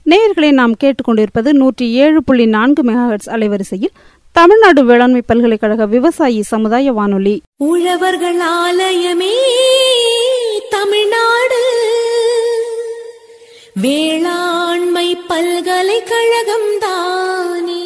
நேயர்களை நாம் கேட்டுக்கொண்டிருப்பது நூற்றி ஏழு புள்ளி நான்கு மெகாஹெட்ஸ் அலைவரிசையில் தமிழ்நாடு வேளாண்மை பல்கலைக்கழக விவசாயி சமுதாய வானொலி உழவர்கள் ஆலயமே தமிழ்நாடு வேளாண்மை பல்கலைக்கழகம் தானே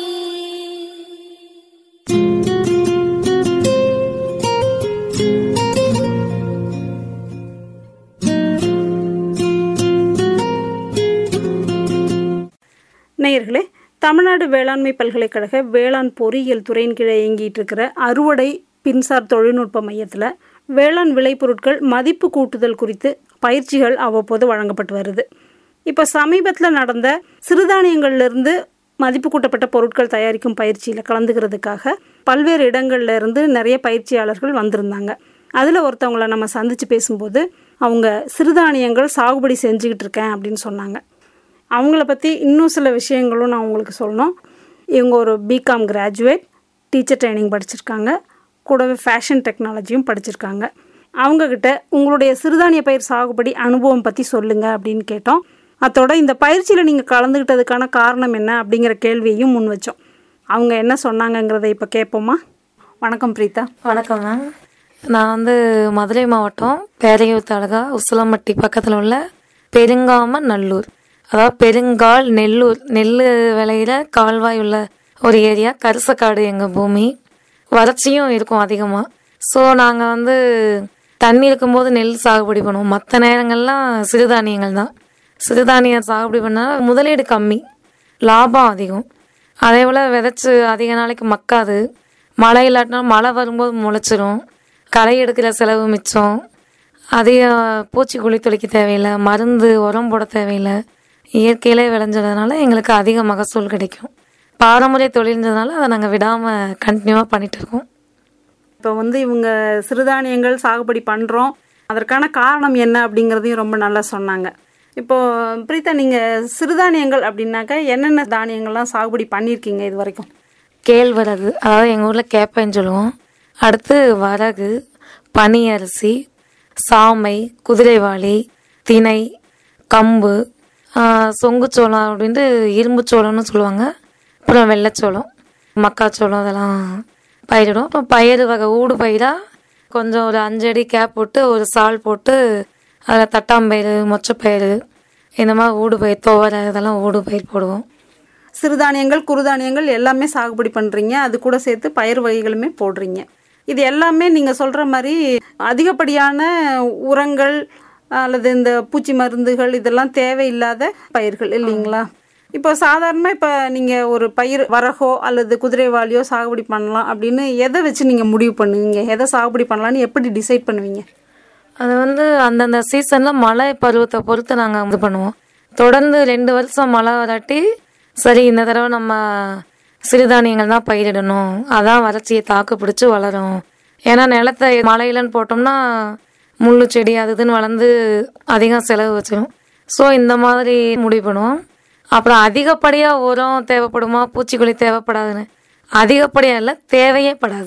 நேயர்களே தமிழ்நாடு வேளாண்மை பல்கலைக்கழக வேளாண் பொறியியல் துறையின் கீழே இயங்கிட்டு இருக்கிற அறுவடை பின்சார் தொழில்நுட்ப மையத்தில் வேளாண் விளைபொருட்கள் மதிப்பு கூட்டுதல் குறித்து பயிற்சிகள் அவ்வப்போது வழங்கப்பட்டு வருது இப்போ சமீபத்தில் நடந்த சிறுதானியங்கள்லேருந்து மதிப்பு கூட்டப்பட்ட பொருட்கள் தயாரிக்கும் பயிற்சியில் கலந்துக்கிறதுக்காக பல்வேறு இடங்கள்ல இருந்து நிறைய பயிற்சியாளர்கள் வந்திருந்தாங்க அதில் ஒருத்தவங்கள நம்ம சந்தித்து பேசும்போது அவங்க சிறுதானியங்கள் சாகுபடி செஞ்சுக்கிட்டு இருக்கேன் அப்படின்னு சொன்னாங்க அவங்கள பற்றி இன்னும் சில விஷயங்களும் நான் உங்களுக்கு சொல்லணும் இவங்க ஒரு பிகாம் கிராஜுவேட் டீச்சர் ட்ரைனிங் படிச்சிருக்காங்க கூடவே ஃபேஷன் டெக்னாலஜியும் படிச்சிருக்காங்க அவங்கக்கிட்ட உங்களுடைய சிறுதானிய பயிர் சாகுபடி அனுபவம் பற்றி சொல்லுங்கள் அப்படின்னு கேட்டோம் அத்தோட இந்த பயிற்சியில் நீங்கள் கலந்துக்கிட்டதுக்கான காரணம் என்ன அப்படிங்கிற கேள்வியையும் முன் வச்சோம் அவங்க என்ன சொன்னாங்கங்கிறத இப்போ கேட்போமா வணக்கம் பிரீதா வணக்கம் மேம் நான் வந்து மதுரை மாவட்டம் பேரையூர் தாலுகா உசிலம்பட்டி பக்கத்தில் உள்ள பெருங்காம நல்லூர் அதாவது பெருங்கால் நெல்லூர் நெல் விளையிற கால்வாய் உள்ள ஒரு ஏரியா கரிசக்காடு எங்கள் பூமி வறட்சியும் இருக்கும் அதிகமாக ஸோ நாங்கள் வந்து தண்ணி இருக்கும்போது நெல் சாகுபடி பண்ணுவோம் மற்ற நேரங்கள்லாம் சிறுதானியங்கள் தான் சிறுதானியம் சாகுபடி பண்ணால் முதலீடு கம்மி லாபம் அதிகம் அதே போல் விதைச்சு அதிக நாளைக்கு மக்காது மழை இல்லாட்டினாலும் மழை வரும்போது முளைச்சிரும் களை எடுக்கிற செலவு மிச்சம் அதிக பூச்சிக்கொல்லி தொளிக்க தேவையில்லை மருந்து உரம் போட தேவையில்லை இயற்கையிலே விளைஞ்சதுனால எங்களுக்கு அதிக மகசூல் கிடைக்கும் பாரம்பரிய தொழில்ன்றதுனால அதை நாங்கள் விடாமல் கண்டினியூவாக பண்ணிட்டு இருக்கோம் இப்போ வந்து இவங்க சிறுதானியங்கள் சாகுபடி பண்ணுறோம் அதற்கான காரணம் என்ன அப்படிங்கிறதையும் ரொம்ப நல்லா சொன்னாங்க இப்போ பிரீதா நீங்கள் சிறுதானியங்கள் அப்படின்னாக்கா என்னென்ன தானியங்கள்லாம் சாகுபடி பண்ணியிருக்கீங்க இது வரைக்கும் கேழ்வரகு அதாவது எங்கள் ஊரில் கேப்பைன்னு சொல்லுவோம் அடுத்து வரகு பனி அரிசி சாமை குதிரைவாளி திணை கம்பு ஆஹ், சொங்குச்சோளம் அப்படின்ட்டு இரும்பு சோளம்னு சொல்லுவாங்க அப்புறம் வெள்ளைச்சோளம் மக்காச்சோளம் அதெல்லாம் பயிரிடும் அப்புறம் பயிறு வகை ஊடு பயிராக கொஞ்சம் ஒரு அஞ்சு அடி கேப் போட்டு ஒரு சால் போட்டு அதில் தட்டாம்பயிறு மொச்சப்பயிறு இந்த மாதிரி ஊடு பயிர் துவரை இதெல்லாம் ஊடு பயிர் போடுவோம் சிறுதானியங்கள் குறுதானியங்கள் எல்லாமே சாகுபடி பண்ணுறீங்க அது கூட சேர்த்து பயிர் வகைகளுமே போடுறீங்க இது எல்லாமே நீங்கள் சொல்கிற மாதிரி அதிகப்படியான உரங்கள் அல்லது இந்த பூச்சி மருந்துகள் இதெல்லாம் தேவையில்லாத பயிர்கள் இல்லைங்களா இப்போ சாதாரணமாக இப்போ நீங்கள் ஒரு பயிர் வரகோ அல்லது குதிரைவாளியோ சாகுபடி பண்ணலாம் அப்படின்னு எதை வச்சு நீங்கள் முடிவு பண்ணுவீங்க எதை சாகுபடி பண்ணலான்னு எப்படி டிசைட் பண்ணுவீங்க அது வந்து அந்தந்த சீசனில் மழை பருவத்தை பொறுத்து நாங்கள் இது பண்ணுவோம் தொடர்ந்து ரெண்டு வருஷம் மழை வராட்டி சரி இந்த தடவை நம்ம சிறுதானியங்கள் தான் பயிரிடணும் அதான் வறட்சியை தாக்கு பிடிச்சி வளரும் ஏன்னா நிலத்தை மழையிலன்னு போட்டோம்னா முள்ளு செடி அது இதுன்னு வளர்ந்து அதிகம் செலவு வச்சிடும் ஸோ இந்த மாதிரி முடிவு பண்ணுவோம் அப்புறம் அதிகப்படியாக உரம் தேவைப்படுமா பூச்சிக்கொல்லி தேவைப்படாதுன்னு அதிகப்படியாக இல்லை தேவையே படாது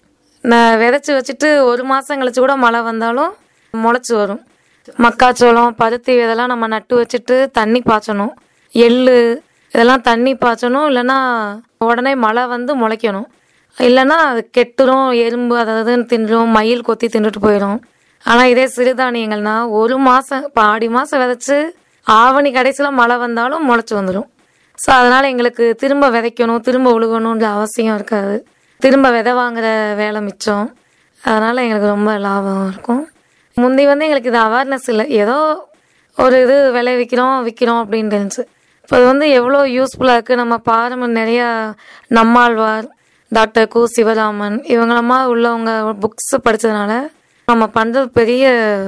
நான் விதைச்சி வச்சுட்டு ஒரு மாதம் கழிச்சு கூட மழை வந்தாலும் முளைச்சி வரும் மக்காச்சோளம் பருத்தி இதெல்லாம் நம்ம நட்டு வச்சுட்டு தண்ணி பாய்ச்சணும் எள்ளு இதெல்லாம் தண்ணி பாய்ச்சணும் இல்லைன்னா உடனே மழை வந்து முளைக்கணும் இல்லைன்னா அது கெட்டுரும் எறும்பு அதாவது தின்றும் மயில் கொத்தி தின்றுட்டு போயிடும் ஆனால் இதே சிறுதானியங்கள்னா ஒரு மாதம் இப்போ ஆடி மாதம் விதைச்சு ஆவணி கடைசியில் மழை வந்தாலும் முளைச்சி வந்துடும் ஸோ அதனால் எங்களுக்கு திரும்ப விதைக்கணும் திரும்ப உழுகணுன்ற அவசியம் இருக்காது திரும்ப விதை வாங்குற வேலை மிச்சம் அதனால் எங்களுக்கு ரொம்ப லாபம் இருக்கும் முந்தி வந்து எங்களுக்கு இது அவேர்னஸ் இல்லை ஏதோ ஒரு இது விளைவிக்கிறோம் விற்கிறோம் அப்படின்னு இருந்துச்சு இப்போ இது வந்து எவ்வளோ யூஸ்ஃபுல்லாக இருக்குது நம்ம பாரம்பரிய நிறையா நம்மாழ்வார் டாக்டர் கு சிவராமன் இவங்களமா உள்ளவங்க புக்ஸ் படித்ததுனால நம்ம பண்ணுறது பெரிய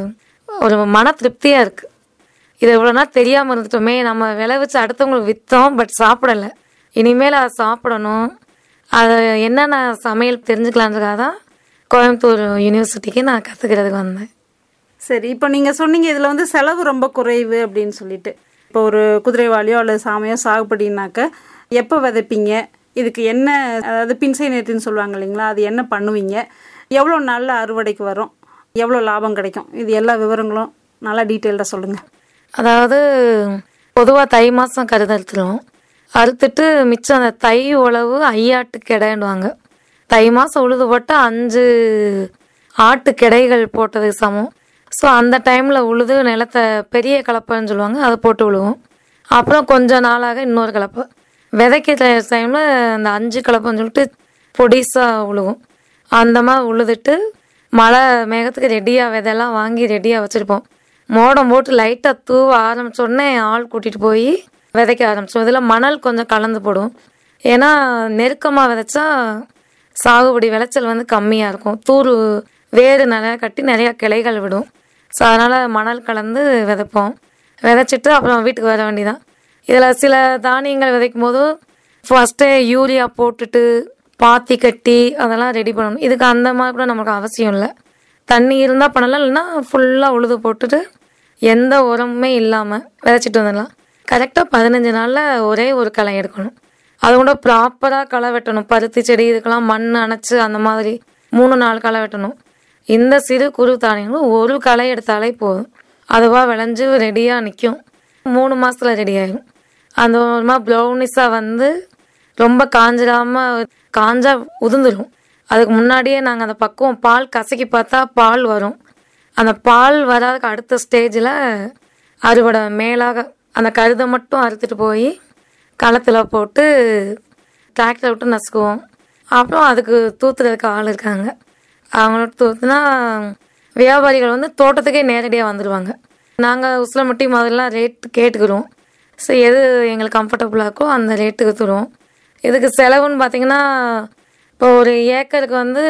ஒரு மன திருப்தியாக இருக்குது இது இவ்வளோ நாள் தெரியாமல் இருந்துட்டோமே நம்ம விளைவிச்சு அடுத்தவங்களுக்கு விற்றோம் பட் சாப்பிடலை இனிமேல் அதை சாப்பிடணும் அதை என்னென்ன சமையல் தெரிஞ்சுக்கலான்றதுக்காக தான் கோயம்புத்தூர் யூனிவர்சிட்டிக்கு நான் கற்றுக்கிறதுக்கு வந்தேன் சரி இப்போ நீங்கள் சொன்னீங்க இதில் வந்து செலவு ரொம்ப குறைவு அப்படின்னு சொல்லிட்டு இப்போ ஒரு குதிரைவாளியோ அல்லது சாமையோ சாகுபடினாக்க எப்போ விதைப்பீங்க இதுக்கு என்ன அதாவது பின்சை நேற்றுன்னு சொல்லுவாங்க இல்லைங்களா அது என்ன பண்ணுவீங்க எவ்வளோ நல்ல அறுவடைக்கு வரும் எவ்வளோ லாபம் கிடைக்கும் இது எல்லா விவரங்களும் நல்லா டீட்டெயில்டாக சொல்லுங்கள் அதாவது பொதுவாக தை மாதம் கருது அறுத்துருவோம் அறுத்துட்டு மிச்சம் அந்த தை உழவு ஐயாட்டு கிடைன்னுவாங்க தை மாதம் உழுது போட்டு அஞ்சு ஆட்டு கிடைகள் போட்டது சமம் ஸோ அந்த டைமில் உழுது நிலத்தை பெரிய கலப்பைன்னு சொல்லுவாங்க அதை போட்டு விழுவோம் அப்புறம் கொஞ்ச நாளாக இன்னொரு கலப்பை விதைக்கிற டைமில் அந்த அஞ்சு கலப்பைன்னு சொல்லிட்டு பொடிசாக உழுவும் அந்த மாதிரி உழுதுட்டு மழை மேகத்துக்கு ரெடியாக விதையெல்லாம் வாங்கி ரெடியாக வச்சுருப்போம் மோடம் போட்டு லைட்டாக தூவ ஆரம்பிச்ச உடனே ஆள் கூட்டிகிட்டு போய் விதைக்க ஆரம்பிச்சோம் இதில் மணல் கொஞ்சம் கலந்து போடுவோம் ஏன்னா நெருக்கமாக விதைச்சா சாகுபடி விளைச்சல் வந்து கம்மியாக இருக்கும் தூர் வேறு நிறையா கட்டி நிறையா கிளைகள் விடும் ஸோ அதனால் மணல் கலந்து விதைப்போம் விதைச்சிட்டு அப்புறம் வீட்டுக்கு வர வேண்டியதான் இதில் சில தானியங்கள் விதைக்கும் போது ஃபஸ்ட்டு யூரியா போட்டுட்டு பாத்தி கட்டி அதெல்லாம் ரெடி பண்ணணும் இதுக்கு அந்த மாதிரி கூட நமக்கு அவசியம் இல்லை தண்ணி இருந்தால் பண்ணலாம் இல்லைன்னா ஃபுல்லாக உழுது போட்டுட்டு எந்த உரமுமே இல்லாமல் விதைச்சிட்டு வந்துடலாம் கரெக்டாக பதினஞ்சு நாளில் ஒரே ஒரு களை எடுக்கணும் அது கூட ப்ராப்பராக களை வெட்டணும் பருத்தி செடி இதுக்கெல்லாம் மண் அணைச்சு அந்த மாதிரி மூணு நாலு களை வெட்டணும் இந்த சிறு குறு தானியங்களும் ஒரு களை எடுத்தாலே போதும் அதுவாக விளைஞ்சு ரெடியாக நிற்கும் மூணு மாதத்தில் ரெடி ஆயிடும் அந்த ஒரு மாதிரி ப்ரௌனிஸாக வந்து ரொம்ப காஞ்சிடாம காஞ்சா உதிர்ந்துடும் அதுக்கு முன்னாடியே நாங்கள் அந்த பக்குவம் பால் கசக்கி பார்த்தா பால் வரும் அந்த பால் வராதுக்கு அடுத்த ஸ்டேஜில் அறுவடை மேலாக அந்த கருதை மட்டும் அறுத்துட்டு போய் களத்தில் போட்டு டிராக்டர் விட்டு நசுக்குவோம் அப்புறம் அதுக்கு தூத்துறதுக்கு ஆள் இருக்காங்க அவங்களோட தூத்துனா வியாபாரிகள் வந்து தோட்டத்துக்கே நேரடியாக வந்துடுவாங்க நாங்கள் உசிலமட்டி முதல்ல ரேட் கேட்டுக்கிறோம் ஸோ எது எங்களுக்கு கம்ஃபர்டபுளாக இருக்கோ அந்த ரேட்டுக்கு தருவோம் இதுக்கு செலவுன்னு பார்த்தீங்கன்னா இப்போ ஒரு ஏக்கருக்கு வந்து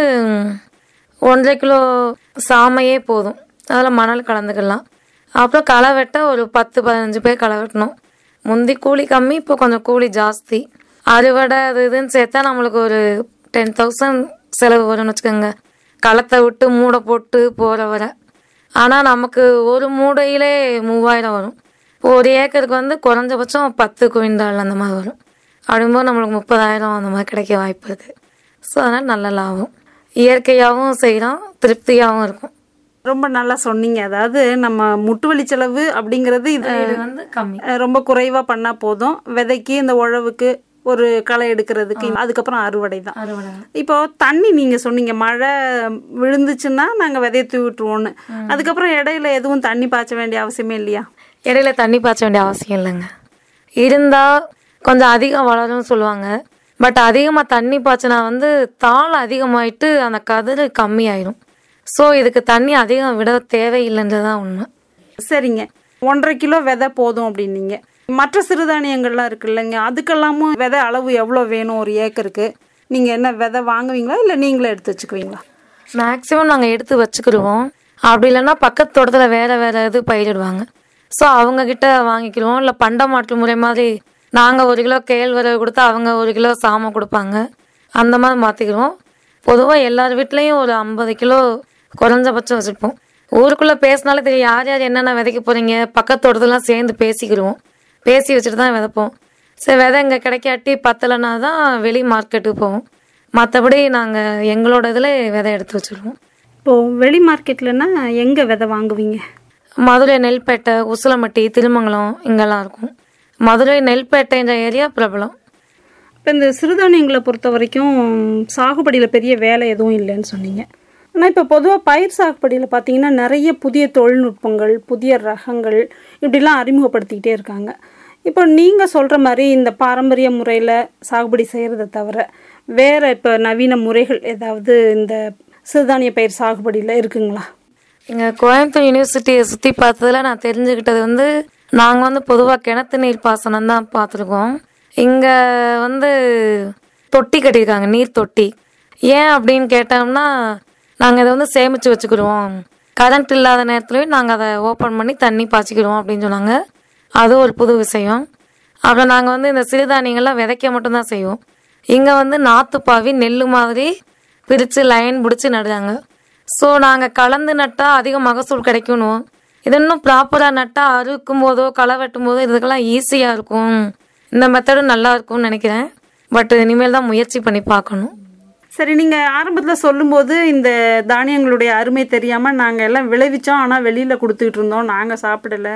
ஒன்றரை கிலோ சாமையே போதும் அதில் மணல் கலந்துக்கலாம் அப்புறம் களை வெட்ட ஒரு பத்து பதினஞ்சு பேர் களை வெட்டணும் முந்தி கூலி கம்மி இப்போ கொஞ்சம் கூலி ஜாஸ்தி அறுவடை அது இதுன்னு சேர்த்தா நம்மளுக்கு ஒரு டென் தௌசண்ட் செலவு வரும்னு வச்சுக்கோங்க களத்தை விட்டு மூடை போட்டு போகிற வர ஆனால் நமக்கு ஒரு மூடையிலே மூவாயிரம் வரும் இப்போ ஒரு ஏக்கருக்கு வந்து குறைஞ்சபட்சம் பத்து குவிண்டால் அந்த மாதிரி வரும் அப்படிங்கும்போது நம்மளுக்கு முப்பதாயிரம் அந்த மாதிரி கிடைக்க வாய்ப்பு இருக்குது ஸோ அதனால் நல்ல லாபம் இயற்கையாகவும் செய்கிறோம் திருப்தியாகவும் இருக்கும் ரொம்ப நல்லா சொன்னீங்க அதாவது நம்ம முட்டு வலி செலவு அப்படிங்கிறது இது இது வந்து கம்மி அஹ், ரொம்ப குறைவா பண்ணா போதும் விதைக்கு இந்த உழவுக்கு ஒரு களை எடுக்கிறதுக்கு அதுக்கப்புறம் அறுவடை தான் அறுவடை இப்போ தண்ணி நீங்க சொன்னீங்க மழை விழுந்துச்சுன்னா நாங்க விதைய தூவி விட்டுருவோம்னு அதுக்கப்புறம் இடையில எதுவும் தண்ணி பாய்ச்ச வேண்டிய அவசியமே இல்லையா இடையில தண்ணி பாய்ச்ச வேண்டிய அவசியம் இல்லைங்க இருந்தால் கொஞ்சம் அதிகம் வளரும்னு சொல்லுவாங்க பட் அதிகமாக தண்ணி பாய்ச்சினா வந்து தாள் அதிகமாயிட்டு அந்த கதிர் கம்மியாயிரும் ஸோ இதுக்கு தண்ணி அதிகம் விட தேவையில்லைன்றது தான் உண்மை சரிங்க ஒன்றரை கிலோ விதை போதும் அப்படின்னீங்க மற்ற சிறுதானியங்கள்லாம் இருக்கு இல்லைங்க அதுக்கெல்லாமும் விதை அளவு எவ்வளோ வேணும் ஒரு ஏக்கருக்கு நீங்கள் என்ன விதை வாங்குவீங்களா இல்லை நீங்களே எடுத்து வச்சுக்குவீங்களா மேக்ஸிமம் நாங்கள் எடுத்து வச்சுக்கிடுவோம் அப்படி இல்லைன்னா பக்கத்து தோட்டத்தில் வேற வேற இது பயிரிடுவாங்க ஸோ அவங்க கிட்ட வாங்கிக்கிடுவோம் இல்லை பண்ட மாட்டு முறை மாதிரி நாங்கள் ஒரு கிலோ கேழ்வரகு கொடுத்தா அவங்க ஒரு கிலோ சாமை கொடுப்பாங்க அந்த மாதிரி மாற்றிக்கிடுவோம் பொதுவாக எல்லார் வீட்லேயும் ஒரு ஐம்பது கிலோ குறைஞ்சபட்சம் வச்சுருப்போம் ஊருக்குள்ளே பேசினாலே தெரியும் யார் யார் என்னென்ன விதைக்க போகிறீங்க பக்கத்து தோட்டத்துலாம் சேர்ந்து பேசிக்கிடுவோம் பேசி வச்சுட்டு தான் விதைப்போம் சரி விதை இங்கே கிடைக்காட்டி பத்தலைன்னா தான் வெளி மார்க்கெட்டுக்கு போவோம் மற்றபடி நாங்கள் எங்களோட இதில் விதை எடுத்து வச்சுருவோம் இப்போது வெளி மார்க்கெட்லன்னா எங்கே விதை வாங்குவீங்க மதுரை நெல்பேட்டை உசிலம்பட்டி திருமங்கலம் இங்கெல்லாம் இருக்கும் மதுரை நெல்பேட்டைன்ற ஏரியா பிரபலம் இப்போ இந்த சிறுதானியங்களை பொறுத்த வரைக்கும் சாகுபடியில் பெரிய வேலை எதுவும் இல்லைன்னு சொன்னீங்க ஆனால் இப்போ பொதுவாக பயிர் சாகுபடியில் பார்த்தீங்கன்னா நிறைய புதிய தொழில்நுட்பங்கள் புதிய ரகங்கள் இப்படிலாம் அறிமுகப்படுத்திக்கிட்டே இருக்காங்க இப்போ நீங்கள் சொல்கிற மாதிரி இந்த பாரம்பரிய முறையில் சாகுபடி செய்கிறத தவிர வேறு இப்போ நவீன முறைகள் ஏதாவது இந்த சிறுதானிய பயிர் சாகுபடியில் இருக்குங்களா இங்கே கோயம்புத்தூர் யூனிவர்சிட்டியை சுற்றி பார்த்ததுல நான் தெரிஞ்சுக்கிட்டது வந்து நாங்கள் வந்து பொதுவாக கிணத்து நீர் பாசனம் தான் பார்த்துருக்கோம் இங்கே வந்து தொட்டி கட்டியிருக்காங்க நீர் தொட்டி ஏன் அப்படின்னு கேட்டோம்னா நாங்கள் இதை வந்து சேமித்து வச்சுக்கிடுவோம் கரண்ட் இல்லாத நேரத்துலையும் நாங்கள் அதை ஓப்பன் பண்ணி தண்ணி பாய்ச்சிக்கிடுவோம் அப்படின்னு சொன்னாங்க அது ஒரு புது விஷயம் அப்புறம் நாங்கள் வந்து இந்த சிறுதானியங்கள்லாம் விதைக்க மட்டும்தான் செய்வோம் இங்கே வந்து நாற்று பாவி நெல் மாதிரி பிரித்து லைன் பிடிச்சி நடுறாங்க ஸோ நாங்கள் கலந்து நட்டால் அதிக மகசூல் கிடைக்கணும் இது இன்னும் ப்ராப்பராக நட்டால் அறுக்கும் போதோ களை வெட்டும் போதோ இதுக்கெல்லாம் ஈஸியாக இருக்கும் இந்த மெத்தடும் நல்லா இருக்கும்னு நினைக்கிறேன் பட் இனிமேல் தான் முயற்சி பண்ணி பார்க்கணும் சரி நீங்கள் ஆரம்பத்தில் சொல்லும்போது இந்த தானியங்களுடைய அருமை தெரியாமல் நாங்கள் எல்லாம் விளைவிச்சோம் ஆனால் வெளியில் கொடுத்துக்கிட்டு இருந்தோம் நாங்கள் சாப்பிடல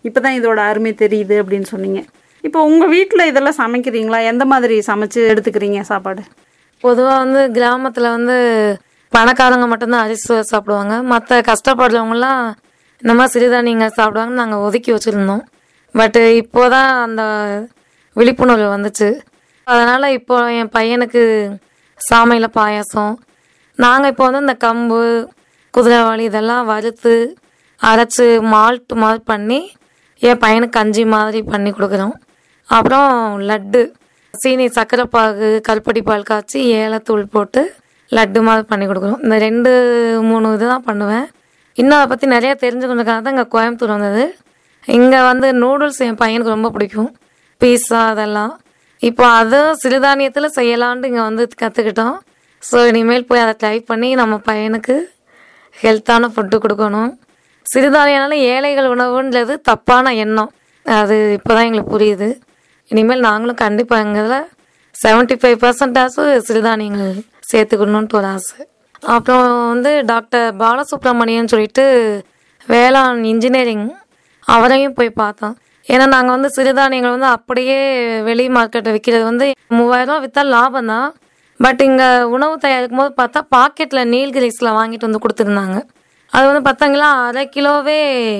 இப்போ தான் இதோட அருமை தெரியுது அப்படின்னு சொன்னீங்க இப்போ உங்கள் வீட்டில் இதெல்லாம் சமைக்கிறீங்களா எந்த மாதிரி சமைச்சு எடுத்துக்கிறீங்க சாப்பாடு பொதுவாக வந்து கிராமத்தில் வந்து பணக்காரங்க மட்டும்தான் அரிசி சோறு சாப்பிடுவாங்க மற்ற கஷ்டப்படுறவங்கலாம் இந்த மாதிரி சிறுதானியங்கள் சாப்பிடுவாங்கன்னு நாங்கள் ஒதுக்கி வச்சுருந்தோம் பட்டு இப்போதான் அந்த விழிப்புணர்வு வந்துச்சு அதனால் இப்போ என் பையனுக்கு சாமையில் பாயாசம் நாங்கள் இப்போ வந்து இந்த கம்பு குதிரைவாளி இதெல்லாம் வறுத்து அரைச்சி மால்ட் மாதிரி பண்ணி என் பையனுக்கு கஞ்சி மாதிரி பண்ணி கொடுக்குறோம் அப்புறம் லட்டு சீனி சர்க்கரை பாகு கருப்பட்டி பால் காய்ச்சி ஏலத்தூள் போட்டு லட்டு மாதிரி பண்ணி கொடுக்குறோம் இந்த ரெண்டு மூணு இது தான் பண்ணுவேன் இன்னும் அதை பற்றி நிறைய தெரிஞ்சுக்கணுக்காக தான் இங்கே கோயம்புத்தூர் வந்தது இங்கே வந்து நூடுல்ஸ் என் பையனுக்கு ரொம்ப பிடிக்கும் பீஸா அதெல்லாம் இப்போ அதுவும் சிறுதானியத்தில் செய்யலான்ட்டு இங்கே வந்து கற்றுக்கிட்டோம் ஸோ இனிமேல் போய் அதை ட்ரை பண்ணி நம்ம பையனுக்கு ஹெல்த்தான ஃபுட்டு கொடுக்கணும் சிறுதானியனால ஏழைகள் உணவுன்றது தப்பான எண்ணம் அது இப்போ தான் எங்களுக்கு புரியுது இனிமேல் நாங்களும் கண்டிப்பாக எங்கள் செவன்ட்டி ஃபைவ் பர்சன்டாஸு சிறுதானியங்கள் சேர்த்துக்கணுன்ட்டு ஒரு ஆசை அப்புறம் வந்து டாக்டர் பாலசுப்ரமணியன் சொல்லிட்டு வேளாண் இன்ஜினியரிங் அவரையும் போய் பார்த்தோம் ஏன்னா நாங்கள் வந்து சிறுதானியங்கள் வந்து அப்படியே வெளி மார்க்கெட்டை விற்கிறது வந்து மூவாயிரம் ரூபா விற்றா லாபம் தான் பட் இங்கே உணவு தயாரிக்கும் போது பார்த்தா பாக்கெட்டில் நீல்கிரிஸில் வாங்கிட்டு வந்து கொடுத்துருந்தாங்க அது வந்து பார்த்தாங்களா அரை கிலோவே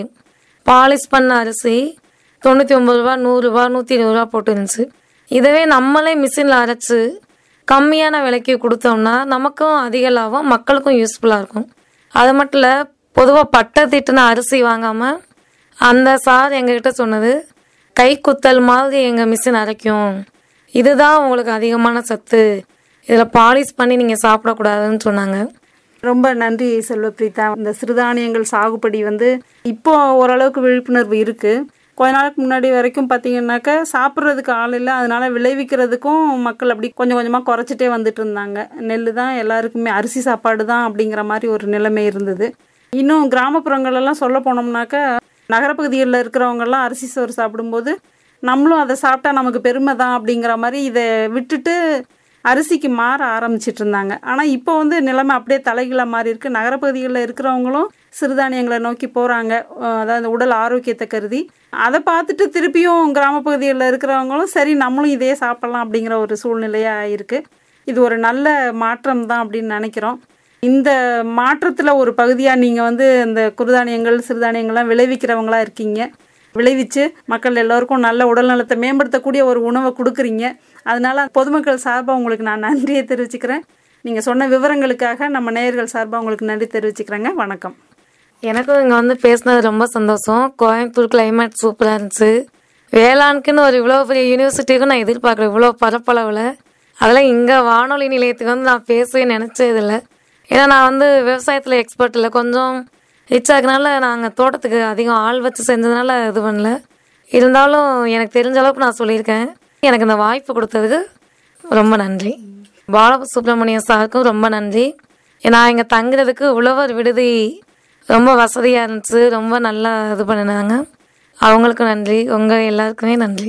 பாலிஷ் பண்ண அரிசி தொண்ணூற்றி ஒம்பது ரூபா நூறுரூவா நூற்றி இருபது ரூபா போட்டு இருந்துச்சு இதுவே நம்மளே மிஷினில் அரைச்சு கம்மியான விலைக்கு கொடுத்தோம்னா நமக்கும் அதிக லாபம் மக்களுக்கும் யூஸ்ஃபுல்லாக இருக்கும் அது மட்டும் இல்லை பொதுவாக பட்டை திட்டுன அரிசி வாங்காமல் அந்த சார் எங்ககிட்ட சொன்னது கை குத்தல் மாதிரி எங்கள் மிஷின் அரைக்கும் இதுதான் உங்களுக்கு அதிகமான சத்து இதில் பாலிஷ் பண்ணி நீங்கள் சாப்பிடக்கூடாதுன்னு சொன்னாங்க ரொம்ப நன்றி செல்வப்பிரீதா இந்த சிறுதானியங்கள் சாகுபடி வந்து இப்போ ஓரளவுக்கு விழிப்புணர்வு இருக்குது கொஞ்ச நாளுக்கு முன்னாடி வரைக்கும் பார்த்தீங்கன்னாக்கா சாப்பிட்றதுக்கு ஆள் இல்லை அதனால விளைவிக்கிறதுக்கும் மக்கள் அப்படி கொஞ்சம் கொஞ்சமாக குறைச்சிட்டே வந்துட்டு இருந்தாங்க நெல் தான் எல்லாருக்குமே அரிசி சாப்பாடு தான் அப்படிங்கிற மாதிரி ஒரு நிலைமை இருந்தது இன்னும் கிராமப்புறங்களெல்லாம் சொல்ல போனோம்னாக்கா நகரப்பகுதிகளில் இருக்கிறவங்கெல்லாம் அரிசி சோறு சாப்பிடும்போது நம்மளும் அதை சாப்பிட்டா நமக்கு பெருமை தான் அப்படிங்கிற மாதிரி இதை விட்டுட்டு அரிசிக்கு மாற ஆரம்பிச்சிட்டு இருந்தாங்க ஆனால் இப்போ வந்து நிலைமை அப்படியே தலைகீழாக மாறி இருக்கு நகரப்பகுதிகளில் இருக்கிறவங்களும் சிறுதானியங்களை நோக்கி போகிறாங்க அதாவது உடல் ஆரோக்கியத்தை கருதி அதை பார்த்துட்டு திருப்பியும் கிராமப்பகுதிகளில் இருக்கிறவங்களும் சரி நம்மளும் இதே சாப்பிடலாம் அப்படிங்கிற ஒரு சூழ்நிலையாக இருக்குது இது ஒரு நல்ல மாற்றம் தான் அப்படின்னு நினைக்கிறோம் இந்த மாற்றத்தில் ஒரு பகுதியாக நீங்கள் வந்து இந்த குறுதானியங்கள் சிறுதானியங்கள்லாம் விளைவிக்கிறவங்களா இருக்கீங்க விளைவிச்சு மக்கள் எல்லோருக்கும் நல்ல உடல்நலத்தை மேம்படுத்தக்கூடிய ஒரு உணவை கொடுக்குறீங்க அதனால பொதுமக்கள் சார்பாக உங்களுக்கு நான் நன்றியை தெரிவிச்சுக்கிறேன் நீங்கள் சொன்ன விவரங்களுக்காக நம்ம நேயர்கள் சார்பாக உங்களுக்கு நன்றி தெரிவிச்சுக்கிறேங்க வணக்கம் எனக்கும் இங்கே வந்து பேசினது ரொம்ப சந்தோஷம் கோயம்புத்தூர் கிளைமேட் சூப்பராக இருந்துச்சு வேளாண்க்குன்னு ஒரு இவ்வளோ பெரிய யூனிவர்சிட்டிக்கும் நான் எதிர்பார்க்குறேன் இவ்வளோ பரப்பளவில் அதெல்லாம் இங்கே வானொலி நிலையத்துக்கு வந்து நான் பேசவே நினச்சதில்லை ஏன்னா நான் வந்து விவசாயத்தில் எக்ஸ்பர்ட் இல்லை கொஞ்சம் ரிச் ஆகுனால நாங்கள் தோட்டத்துக்கு அதிகம் ஆள் வச்சு செஞ்சதுனால இது பண்ணல இருந்தாலும் எனக்கு தெரிஞ்ச அளவுக்கு நான் சொல்லியிருக்கேன் எனக்கு இந்த வாய்ப்பு கொடுத்ததுக்கு ரொம்ப நன்றி பால சுப்பிரமணியம் சாருக்கும் ரொம்ப நன்றி நான் இங்கே தங்குறதுக்கு உழவர் விடுதி ரொம்ப வசதியாக இருந்துச்சு ரொம்ப நல்லா இது பண்ணினாங்க அவங்களுக்கும் நன்றி உங்கள் எல்லாருக்குமே நன்றி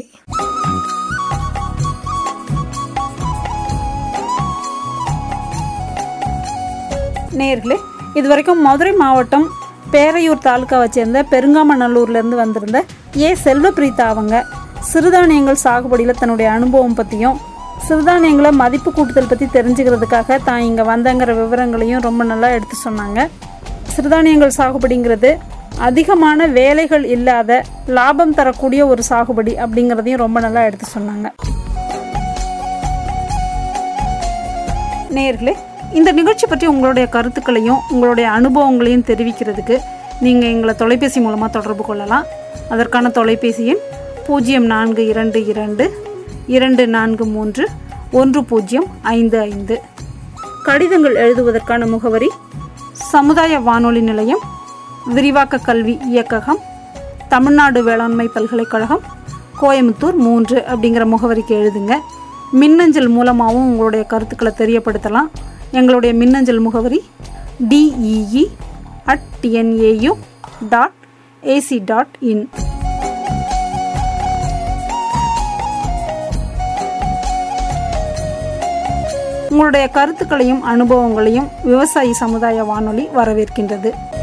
நேயர்களே இது வரைக்கும் மதுரை மாவட்டம் பேரையூர் தாலுக்காவை சேர்ந்த பெருங்காமநல்லூர்லேருந்து வந்திருந்த ஏ செல்வபிரீதா அவங்க சிறுதானியங்கள் சாகுபடியில் தன்னுடைய அனுபவம் பற்றியும் சிறுதானியங்களை மதிப்பு கூட்டுதல் பற்றி தெரிஞ்சுக்கிறதுக்காக தான் இங்கே வந்தங்கிற விவரங்களையும் ரொம்ப நல்லா எடுத்து சொன்னாங்க சிறுதானியங்கள் சாகுபடிங்கிறது அதிகமான வேலைகள் இல்லாத லாபம் தரக்கூடிய ஒரு சாகுபடி அப்படிங்கிறதையும் ரொம்ப நல்லா எடுத்து சொன்னாங்க நேயர்களே இந்த நிகழ்ச்சி பற்றி உங்களுடைய கருத்துக்களையும் உங்களுடைய அனுபவங்களையும் தெரிவிக்கிறதுக்கு நீங்கள் எங்களை தொலைபேசி மூலமாக தொடர்பு கொள்ளலாம் அதற்கான தொலைபேசி எண் பூஜ்ஜியம் நான்கு இரண்டு இரண்டு இரண்டு நான்கு மூன்று ஒன்று பூஜ்ஜியம் ஐந்து ஐந்து கடிதங்கள் எழுதுவதற்கான முகவரி சமுதாய வானொலி நிலையம் விரிவாக்க கல்வி இயக்ககம் தமிழ்நாடு வேளாண்மை பல்கலைக்கழகம் கோயம்புத்தூர் மூன்று அப்படிங்கிற முகவரிக்கு எழுதுங்க மின்னஞ்சல் மூலமாகவும் உங்களுடைய கருத்துக்களை தெரியப்படுத்தலாம் எங்களுடைய மின்னஞ்சல் முகவரி D E E at T N A U dot A C dot in உங்களுடைய கருத்துக்களையும் அனுபவங்களையும் விவசாயி சமுதாய வானொலி வரவேற்கின்றது